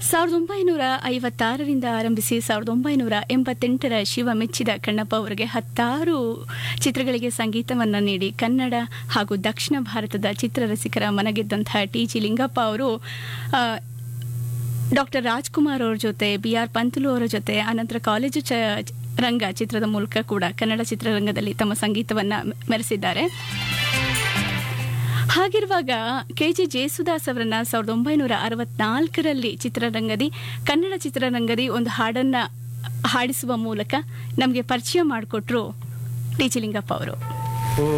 ಸಾವಿರದ ಒಂಬೈನೂರ ಐವತ್ತಾರರಿಂದ ಆರಂಭಿಸಿ ಸಾವಿರದ ಒಂಬೈನೂರ ಎಂಬತ್ತೆಂಟರ ಶಿವ ಮೆಚ್ಚಿದ ಕಣ್ಣಪ್ಪ ಅವರಿಗೆ ಹತ್ತಾರು ಚಿತ್ರಗಳಿಗೆ ಸಂಗೀತವನ್ನು ನೀಡಿ ಕನ್ನಡ ಹಾಗೂ ದಕ್ಷಿಣ ಭಾರತದ ಚಿತ್ರರಸಿಕರ ಮನಗೆದ್ದಂತಹ ಟಿ ಜಿ ಲಿಂಗಪ್ಪ ಅವರು ಆ, ಡಾಕ್ಟರ್ ರಾಜ್ಕುಮಾರ್ ಅವರ ಜೊತೆ ಬಿ ಆರ್ ಪಂತುಲು ಅವರ ಜೊತೆ ಅನಂತರ ಕಾಲೇಜು ಚ ರಂಗ ಚಿತ್ರದ ಮೂಲಕ ಕೂಡ ಕನ್ನಡ ಚಿತ್ರರಂಗದಲ್ಲಿ ತಮ್ಮ ಸಂಗೀತವನ್ನ ಮೆರೆಸಿದ್ದಾರೆ ಹಾಗಿರುವಾಗ ಕೆ ಜಿ ಜೇಸುದಾಸ್ ಅವರನ್ನ ಸಾವಿರದ ಒಂಬೈನೂರ ಅರವತ್ನಾಲ್ಕರಲ್ಲಿ ಚಿತ್ರರಂಗದಿ ಕನ್ನಡ ಚಿತ್ರರಂಗದಿ ಒಂದು ಹಾಡನ್ನ ಹಾಡಿಸುವ ಮೂಲಕ ನಮಗೆ ಪರಿಚಯ ಮಾಡಿಕೊಟ್ರು ಟಿ ಜಿ ಲಿಂಗಪ್ಪ ಅವರು